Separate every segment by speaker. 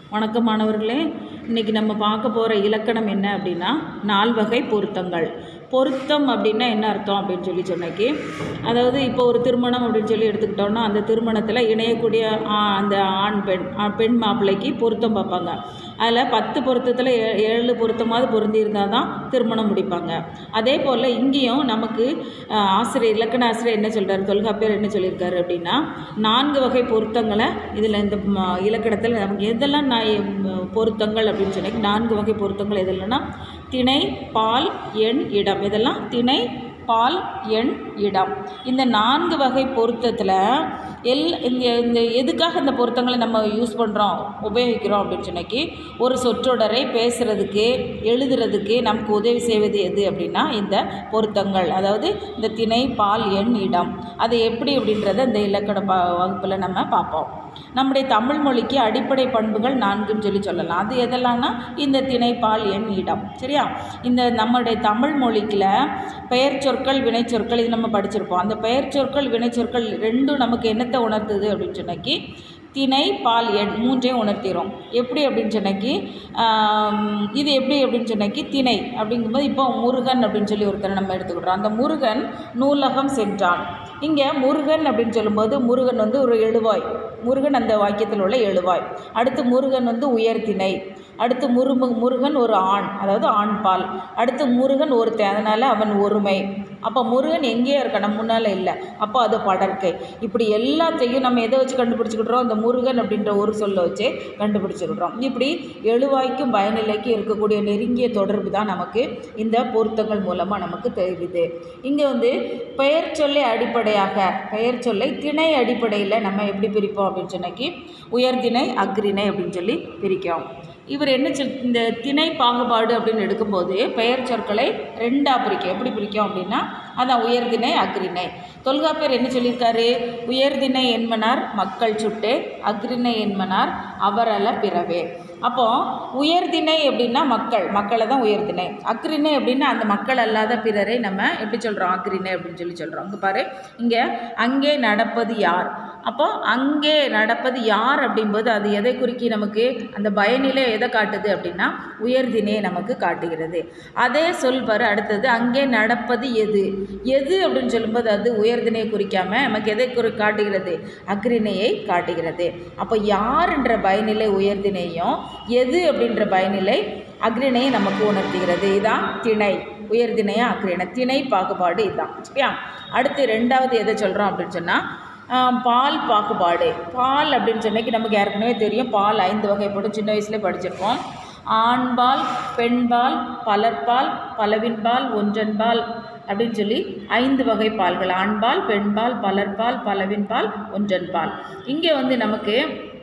Speaker 1: வணக்கம் மாணவர்களே இன்றைக்கி நம்ம பார்க்க போகிற இலக்கணம் என்ன அப்படின்னா நால்வகை பொருத்தங்கள் பொருத்தம் அப்படின்னா என்ன அர்த்தம் அப்படின்னு சொல்லி சொன்னக்கி அதாவது இப்போ ஒரு திருமணம் அப்படின்னு சொல்லி எடுத்துக்கிட்டோம்னா அந்த திருமணத்தில் இணையக்கூடிய ஆ, அந்த ஆண் பெண் ஆ, பெண் மாப்பிள்ளைக்கு பொருத்தம் பார்ப்பாங்க அதில் பத்து பொருத்தத்தில் ஏ- ஏழு பொருத்தமாவது பொருந்தி இருந்தால் தான் திருமணம் முடிப்பாங்க அதே போல் இங்கேயும் நமக்கு ஆ, ஆசிரியர் இலக்கண ஆசிரியர் என்ன சொல்கிறார் தொல்காப்பியர் என்ன சொல்லியிருக்காரு அப்படின்னா நான்கு வகை பொருத்தங்களை இதில் இந்த ம, இலக்கணத்தில் நமக்கு எதெல்லாம் நான் ம், பொருத்தங்கள் அப்படின்னு சொன்னி நான்கு வகை பொருத்தங்கள் எதெல்லாம்னா திணை பால் எண் இடம் இதெல்லாம் திணை பால் எண் இடம் இந்த நான்கு வகை பொருத்தத்தில் எல் இந்த இந்த எதுக்காக இந்த பொருத்தங்களை நம்ம யூஸ் பண்ணுறோம் உபயோகிக்கிறோம் அப்படின்னு சொன்னக்கி ஒரு சொற்றொடரை பேசுகிறதுக்கு எழுதுறதுக்கு நமக்கு உதவி செய்வது எது அப்படின்னா இந்த பொருத்தங்கள் அதாவது இந்த திணை பால் எண் இடம் அது எப்படி அப்படின்றத இந்த இலக்கண ப வகுப்பில் நம்ம பார்ப்போம் நம்முடைய தமிழ் மொழிக்கு அடிப்படை பண்புகள் நான்குன்னு சொல்லி சொல்லலாம் அது எதெல்லாம்னா இந்த திணை பால் எண் இடம் சரியா இந்த நம்முடைய தமிழ் மொழிக்குல பெயர் சொற்கள் வினை சொற்கள் இது நம்ம படிச்சிருப்போம் அந்த பெயர் சொற்கள் வினை சொற்கள் ரெண்டும் நமக்கு என்னத்தை உணர்த்துது அப்படின்னு சொன்னக்கி திணை பால் எண் மூன்றையும் உணர்த்திடும் எப்படி அப்படின்னு சொன்னக்கி ஆம், இது எப்படி அப்படின்னு சொன்னக்கி திணை அப்படிங்கும்போது இப்போ முருகன் அப்படின்னு சொல்லி ஒருத்தரை நம்ம எடுத்துக்கிட்டோம் அந்த முருகன் நூலகம் சென்றான் இங்கே முருகன் அப்படின்னு சொல்லும்போது முருகன் வந்து ஒரு எழுவாய் முருகன் அந்த வாக்கியத்தில் உள்ள எழுவாய் அடுத்து முருகன் வந்து உயர்திணை அடுத்து முருமு முருகன் ஒரு ஆண் அதாவது ஆண் பால் அடுத்து முருகன் ஒருத்தன் அதனால் அவன் ஒருமை அப்போ முருகன் எங்கேயோ இருக்கான் நம்ம முன்னால் இல்லை அப்போ அது படர்க்கை இப்படி எல்லாத்தையும் நம்ம எதை வச்சு கண்டுபிடிச்சிக்கிட்டோம் இந்த முருகன் அப்படின்ற ஒரு சொல்லை வச்சு கண்டுபிடிச்சிக்கிட்டோம் இப்படி எழுவாய்க்கும் பயனிலைக்கும் இருக்கக்கூடிய நெருங்கிய தொடர்பு தான் நமக்கு இந்த பொருத்தங்கள் மூலமாக நமக்கு தெரியுது இங்கே வந்து பெயர் சொல்லை அடிப்படையாக பெயர் சொல்லை திணை அடிப்படையில் நம்ம எப்படி பிரிப்போம் அப்படின்னு சொன்னக்கி உயர்திணை அக்ரிணை அப்படின்னு சொல்லி பிரிக்கிறோம் இவர் என்ன சொல் இந்த திணை பாகுபாடு அப்படின்னு எடுக்கும்போது பெயர் சொற்களை ரெண்டாக பிரிக்கும் எப்படி பிரிக்கும் அப்படின்னா அதான் உயர்திணை அக்ரிணை தொல்காப்பியர் என்ன சொல்லியிருக்காரு உயர்திணை என்மனார் மக்கள் சுட்டு அக்ரிணை என்மனார் அவரல பிறவே அப்போ உயர்திணை அப்படின்னா மக்கள் மக்களை தான் உயர்திணை அக்ரிணை அப்படின்னா அந்த மக்கள் அல்லாத பிறரை நம்ம எப்படி சொல்கிறோம் அக்ரிணை அப்படின்னு சொல்லி சொல்கிறோம் இங்கே பாரு இங்கே அங்கே நடப்பது யார் அப்போ அங்கே நடப்பது யார் அப்படிங்கும்போது அது எதை குறிக்கி நமக்கு அந்த பயனிலை எதை காட்டுது அப்படின்னா உயர்தினையை நமக்கு காட்டுகிறது அதே சொல் பாரு அடுத்தது அங்கே நடப்பது எது எது அப்படின்னு சொல்லும்போது அது உயர்தினையை குறிக்காம நமக்கு எதை குறி காட்டுகிறது அக்ரிணையை காட்டுகிறது அப்போ யார்ன்ற பயனிலை உயர்தினையும் எது அப்படின்ற பயனிலை அக்ரிணையை நமக்கு உணர்த்துகிறது இதான் திணை உயர்திணையா அக்ரிணை திணை பாகுபாடு இதுதான் சரியா அடுத்து ரெண்டாவது எதை சொல்கிறோம் அப்படின்னு சொன்னால் ஆம், பால் பாகுபாடு பால் அப்படின்னு சொன்னக்கு நமக்கு ஏற்கனவே தெரியும் பால் ஐந்து வகைப்படும் சின்ன வயசுலேயே படிச்சிருப்போம் ஆண்பால் பெண்பால் பலர்பால் பலவின்பால் ஒன்றன்பால் அப்படின்னு சொல்லி ஐந்து வகை பால்கள் ஆண்பால் பெண்பால் பலர்பால் பலவின்பால் ஒன்றன்பால் இங்கே வந்து நமக்கு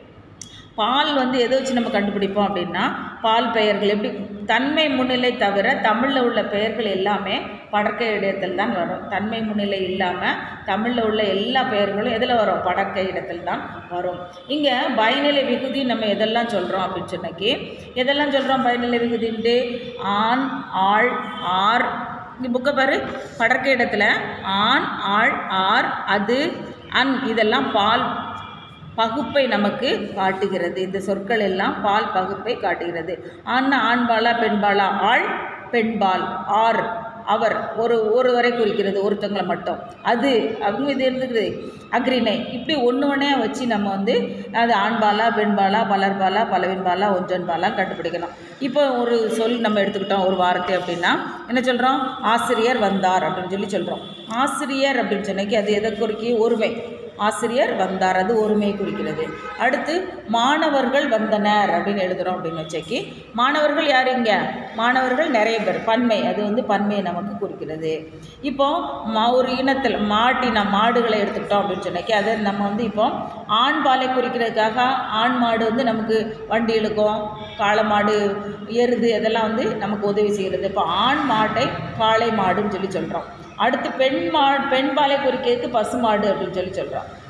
Speaker 1: பால் வந்து எதை வச்சு நம்ம கண்டுபிடிப்போம் அப்படின்னா பால் பெயர்கள் எப்படி தன்மை முன்னிலை தவிர தமிழில் உள்ள பெயர்கள் எல்லாமே படற்கை இடத்தில் தான் வரும் தன்மை முன்னிலை இல்லாமல் தமிழில் உள்ள எல்லா பெயர்களும் எதில் வரும் படற்கை இடத்தில் தான் வரும் இங்கே பயனிலை விகுதி நம்ம எதெல்லாம் சொல்கிறோம் அப்படின்னு சொன்னக்கி எதெல்லாம் சொல்கிறோம் பயனிலை விகுதின்ட்டு ஆண் ஆள் ஆர் இங்கே புக்கை பாரு படற்கை இடத்துல ஆண் ஆள் ஆர் அது அன் இதெல்லாம் பால் பகுப்பை நமக்கு காட்டுகிறது இந்த சொற்கள் எல்லாம் பால் பகுப்பை காட்டுகிறது ஆண்னா ஆண்பாலா பெண்பாலா ஆள் பெண்பால் ஆர் அவர் ஒரு ஒருவரை குறிக்கிறது ஒருத்தங்களை மட்டும் அது அவங்க இது இருந்துக்குது அக்ரிணை இப்படி ஒன்று ஒன்றையாக வச்சு நம்ம வந்து அது ஆண்பாலா பெண்பாலா பலர்பாலா பலவின்பாலா ஒன்றன்பாலா கண்டுபிடிக்கலாம் இப்போ ஒரு சொல் நம்ம எடுத்துக்கிட்டோம் ஒரு வார்த்தை அப்படின்னா என்ன சொல்கிறோம் ஆசிரியர் வந்தார் அப்படின்னு சொல்லி சொல்கிறோம் ஆசிரியர் அப்படின்னு சொன்னக்கி அது எதை குறிக்கி ஒருமை ஆசிரியர் வந்தார் அது ஒருமையை குறிக்கிறது அடுத்து மாணவர்கள் வந்தனர் அப்படின்னு எழுதுகிறோம் அப்படின்னு வச்சக்கி மாணவர்கள் யார் இங்கே மாணவர்கள் நிறைய பேர் பன்மை அது வந்து பன்மையை நமக்கு குறிக்கிறது இப்போ மா ஒரு இனத்தில் மாட்டின மாடுகளை எடுத்துக்கிட்டோம் அப்படின்னு சொன்னக்கி அதை நம்ம வந்து இப்போ ஆண் பாலை குறிக்கிறதுக்காக ஆண் மாடு வந்து நமக்கு வண்டி இழுக்கும் காளை மாடு எருது அதெல்லாம் வந்து நமக்கு உதவி செய்கிறது இப்போ ஆண் மாட்டை காளை மாடுன்னு சொல்லி சொல்கிறோம் அடுத்து பெண் மா பெண் பாலை குறிக்கிறதுக்கு பசுமாடு அப்படின்னு சொல்லி சொல்கிறோம்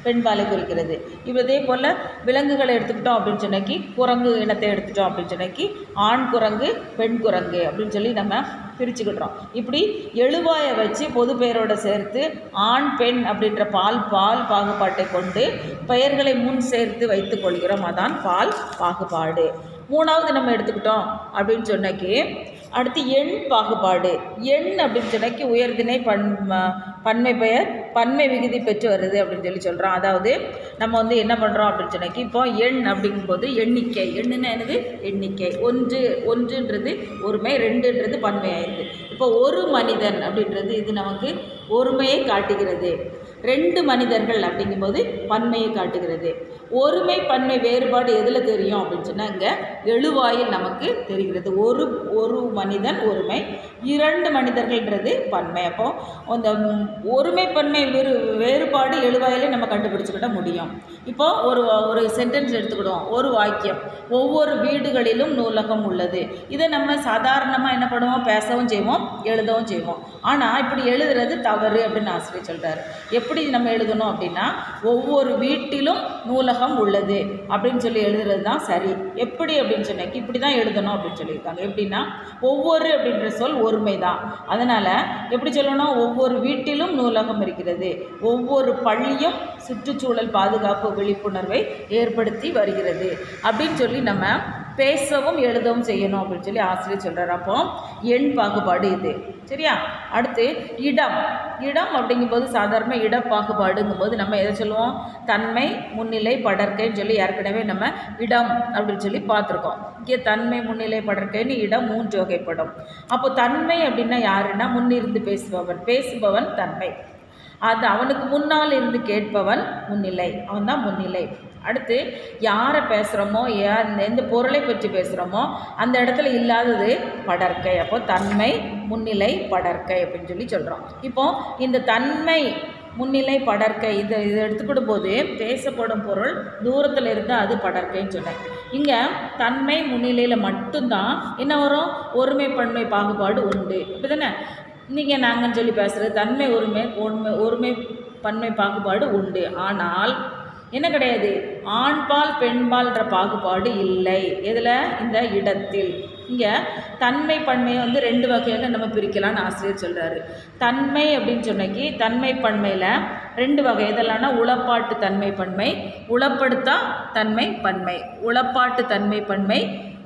Speaker 1: பெண்பாலை குறிக்கிறது இப்போ இதே போல் விலங்குகளை எடுத்துக்கிட்டோம் அப்படின்னு சொன்னக்கி குரங்கு இனத்தை எடுத்துட்டோம் அப்படின்னு சொன்னக்கி ஆண் குரங்கு பெண் குரங்கு அப்படின்னு சொல்லி நம்ம பிரிச்சுக்கிட்டோம் இப்படி எழுவாயை வச்சு பொது பெயரோட சேர்த்து ஆண் பெண் அப்படின்ற பால் பால் பாகுபாட்டை கொண்டு பெயர்களை முன் சேர்த்து வைத்துக் கொள்கிறோம் அதான் பால் பாகுபாடு மூணாவது நம்ம எடுத்துக்கிட்டோம் அப்படின்னு சொன்னக்கி அடுத்து எண் பாகுபாடு எண் அப்படின்னு சொன்னக்கி உயர்திணை பன் ம- பன்மை பெயர் பன்மை விகுதி பெற்று வருது அப்படின்னு சொல்லி சொல்கிறோம் அதாவது நம்ம வந்து என்ன பண்ணுறோம் அப்படின்னு சொன்னக்கி இப்போ எண் அப்படிங்கும்போது எண்ணிக்கை எண்ணுன்னா என்னது எண்ணிக்கை ஒன்று ஒன்றுன்றது ஒருமை ரெண்டுன்றது பன்மை ஆயிடுது இப்போ ஒரு மனிதன் அப்படின்றது இது நமக்கு ஒருமையை காட்டுகிறது ரெண்டு மனிதர்கள் அப்படிங்கும்போது பன்மையை காட்டுகிறது ஒருமை பன்மை வேறுபாடு எதில் தெரியும் அப்படின்னு சொன்னால் இங்கே எழுவாயில் நமக்கு தெரிகிறது ஒரு ஒரு மனிதன் ஒருமை இரண்டு மனிதர்கள்ன்றது பன்மை அப்போ அந்த ம், ஒருமை பன்மை வேறு வேறுபாடு எழுவாயிலே நம்ம கண்டுபிடிச்சுக்கிட முடியும் இப்போ ஒரு ஒரு சென்டென்ஸ் எடுத்துக்கிடுவோம் ஒரு வாக்கியம் ஒவ்வொரு வீடுகளிலும் நூலகம் உள்ளது இதை நம்ம சாதாரணமாக என்ன பண்ணுவோம் பேசவும் செய்வோம் எழுதவும் செய்வோம் ஆனால் இப்படி எழுதுறது தவறு அப்படின்னு ஆசிரியர் சொல்கிறார் எப்படி நம்ம எழுதணும் அப்படின்னா ஒவ்வொரு வீட்டிலும் நூலகம் உள்ளது அப்படின்னு சொல்லி எழுதுறது தான் சரி எப்படி அப்படின்னு சொன்னக்கு இப்படி தான் எழுதணும் அப்படின்னு சொல்லியிருக்காங்க எப்படின்னா ஒவ்வொரு அப்படின்ற சொல் ஒருமை தான் அதனால் எப்படி சொல்லணும் ஒவ்வொரு வீட்டிலும் நூலகம் இருக்கிறது ஒவ்வொரு பள்ளியும் சுற்றுச்சூழல் பாதுகாப்பு விழிப்புணர்வை ஏற்படுத்தி வருகிறது அப்படின்னு சொல்லி நம்ம பேசவும் எழுதவும் செய்யணும் அப்படின்னு சொல்லி ஆசிரியர் சொல்கிறார் அப்போ எண் பாகுபாடு இது சரியா அடுத்து இடம் இடம் அப்படிங்கும்போது சாதாரண இட பாகுபாடுங்கும்போது நம்ம எதை சொல்லுவோம் தன்மை முன்னிலை படர்க்கைன்னு சொல்லி ஏற்கனவே நம்ம இடம் அப்படின்னு சொல்லி பார்த்துருக்கோம் இங்கே தன்மை முன்னிலை படர்க்கைன்னு இடம் மூன்று வகைப்படும் அப்போ தன்மை அப்படின்னா யாருன்னா முன்னிருந்து பேசுபவன் பேசுபவன் தன்மை அது அவனுக்கு முன்னால் இருந்து கேட்பவன் முன்னிலை அவன் தான் முன்னிலை அடுத்து யாரை பேசுகிறோமோ யார் எந்த பொருளை பற்றி பேசுகிறோமோ அந்த இடத்துல இல்லாதது படர்க்கை அப்போ தன்மை முன்னிலை படர்க்கை அப்படின்னு சொல்லி சொல்கிறோம் இப்போ இந்த தன்மை முன்னிலை படர்க்கை இதை இதை எடுத்துக்கிடும் போது பேசப்படும் பொருள் தூரத்தில் இருந்தால் அது படர்க்கைன்னு சொன்னேன் இங்கே தன்மை முன்னிலையில் மட்டும்தான் என்ன வரும் ஒருமை பன்மை பாகுபாடு உண்டு அப்படி தானே நீங்கள் நாங்கன்னு சொல்லி பேசுகிறது தன்மை ஒருமை ஒருமை ஒருமை பன்மை பாகுபாடு உண்டு ஆனால் என்ன கிடையாது ஆண்பால் பெண்பால்ன்ற பாகுபாடு இல்லை எதில் இந்த இடத்தில் இங்கே தன்மை பன்மையை வந்து ரெண்டு வகையாக நம்ம பிரிக்கலாம்னு ஆசிரியர் சொல்கிறாரு தன்மை அப்படின்னு சொன்னக்கி தன்மை பன்மையில் ரெண்டு வகை எதெல்லாம்னா உளப்பாட்டு தன்மை பன்மை உளப்படுத்தா தன்மை பன்மை உளப்பாட்டு தன்மை பன்மை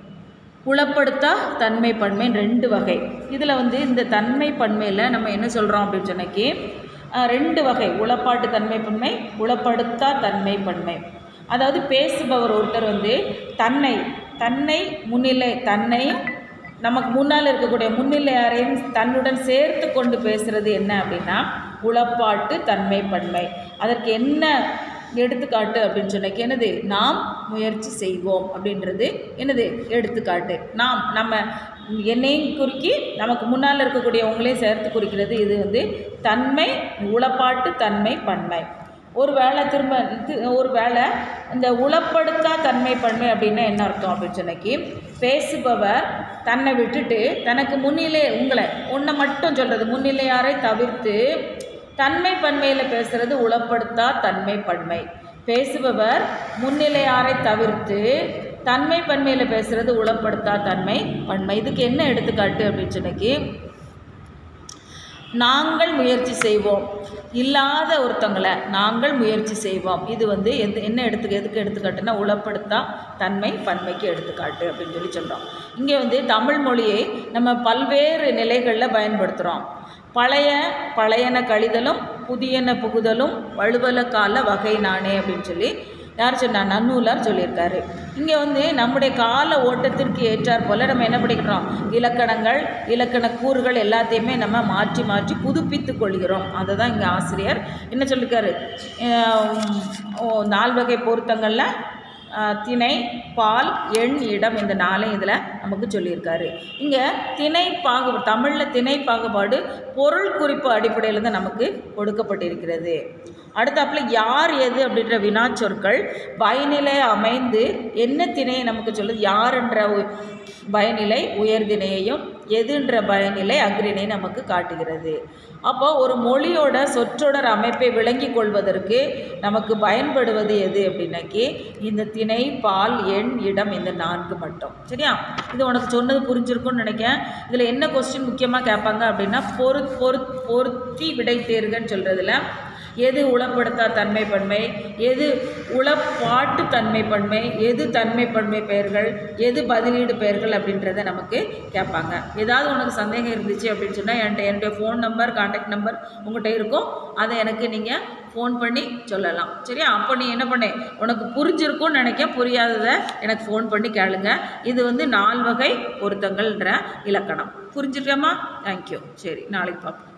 Speaker 1: உளப்படுத்தா தன்மை பன்மைன்னு ரெண்டு வகை இதில் வந்து இந்த தன்மை பன்மையில் நம்ம என்ன சொல்கிறோம் அப்படின்னு சொன்னக்கி அஹ், ரெண்டு வகை உளப்பாட்டு தன்மை பன்மை உளப்படுத்தா தன்மை பன்மை அதாவது பேசுபவர் ஒருத்தர் வந்து தன்னை தன்னை முன்னிலை தன்னையும் நமக்கு முன்னால் இருக்கக்கூடிய முன்னிலையாரையும் தன்னுடன் சேர்த்து கொண்டு பேசுறது என்ன அப்படின்னா உளப்பாட்டு தன்மை பன்மை அதற்கு என்ன எடுத்துக்காட்டு அப்படின்னு சொன்னக்கு என்னது நாம் முயற்சி செய்வோம் அப்படின்றது என்னது எடுத்துக்காட்டு நாம் நம்ம என்னையும் குறிக்கி நமக்கு முன்னால் இருக்கக்கூடியவங்களையும் சேர்த்து குறிக்கிறது இது வந்து தன்மை உளப்பாட்டு தன்மை பன்மை ஒரு வேளை திரும்ப தி- ஒரு வேளை இந்த உளப்படுத்தா தன்மை பன்மை அப்படின்னா என்ன அர்த்தம் அப்படின்னு சொன்னக்கி பேசுபவர் தன்னை விட்டுட்டு தனக்கு முன்னிலை உங்களை உன்னை மட்டும் சொல்கிறது முன்னிலையாரை தவிர்த்து தன்மை பன்மையில் பேசுறது உளப்படுத்தா தன்மை பன்மை பேசுபவர் முன்னிலையாரை தவிர்த்து தன்மை பன்மையில் பேசுறது உளப்படுத்தா தன்மை பன்மை இதுக்கு என்ன எடுத்துக்காட்டு அப்படின்னு சொன்னக்கி நாங்கள் முயற்சி செய்வோம் இல்லாத ஒருத்தங்களை நாங்கள் முயற்சி செய்வோம் இது வந்து எந்த என்ன எடுத்து எதுக்கு எடுத்துக்காட்டுன்னா உளப்படுத்தா தன்மை பன்மைக்கு எடுத்துக்காட்டு அப்படின்னு சொல்லி சொல்கிறோம் இங்கே வந்து தமிழ் மொழியை நம்ம பல்வேறு நிலைகளில் பயன்படுத்துகிறோம் பழைய பழையன கழிதலும் புதியன புகுதலும் வலுவல கால வகை நானே அப்படின்னு சொல்லி யார் சொன்னா நன்னூலார் சொல்லியிருக்காரு இங்கே வந்து நம்முடைய கால ஓட்டத்திற்கு ஏற்றாற் போல் நம்ம என்ன படிக்கிறோம் இலக்கணங்கள் இலக்கண கூறுகள் எல்லாத்தையுமே நம்ம மாற்றி மாற்றி புதுப்பித்து கொள்கிறோம் அதை தான் இங்கே ஆசிரியர் என்ன சொல்லியிருக்காரு அஹ் ஓ, நால்வகை பொருத்தங்களில் அஹ், திணை பால் எண் இடம் இந்த நாளையும் இதில் நமக்கு சொல்லியிருக்காரு இங்கே திணை பாகு தமிழில் திணை பாகுபாடு பொருள் குறிப்பு அடிப்படையில் தான் நமக்கு கொடுக்கப்பட்டிருக்கிறது அடுத்தாப்புல யார் எது அப்படின்ற வினாச்சொற்கள் பயனிலை அமைந்து என்ன திணையை நமக்கு சொல்லுது யார் என்ற உ- பயனிலை உயர்திணையையும் எதுன்ற பயனிலை அக்ரிணை நமக்கு காட்டுகிறது அப்போ ஒரு மொழியோட சொற்றொடர் அமைப்பை விளங்கி கொள்வதற்கு நமக்கு பயன்படுவது எது அப்படின்னாக்கி இந்த திணை பால் எண் இடம் இந்த நான்கு மட்டும் சரியா இது உனக்கு சொன்னது புரிஞ்சிருக்கும்னு நினைக்கிறேன் இதில் என்ன கொஸ்டின் முக்கியமாக கேட்பாங்க அப்படின்னா பொரு பொரு பொருத்தி விடை தேர்கன்னு சொல்கிறதுல எது உளப்படுத்தா தன்மை பன்மை எது உளப்பாட்டு தன்மை பன்மை எது தன்மை பன்மை பெயர்கள் எது பதிலீடு பெயர்கள் அப்படின்றத நமக்கு கேட்பாங்க ஏதாவது உனக்கு சந்தேகம் இருந்துச்சு அப்படின்னு சொன்னால் என்கிட்ட என்னுடைய ஃபோன் நம்பர் காண்டாக்ட் நம்பர் உங்கள்கிட்ட இருக்கும் அதை எனக்கு நீங்கள் ஃபோன் பண்ணி சொல்லலாம் சரியா அப்போ நீ என்ன பண்ணு உனக்கு புரிஞ்சிருக்கும்னு நினைக்க புரியாததை எனக்கு ஃபோன் பண்ணி கேளுங்க இது வந்து நால்வகை பொருத்தங்கள்ன்ற இலக்கணம் புரிஞ்சுட்டேம்மா தேங்க்யூ சரி நாளைக்கு பார்ப்போம்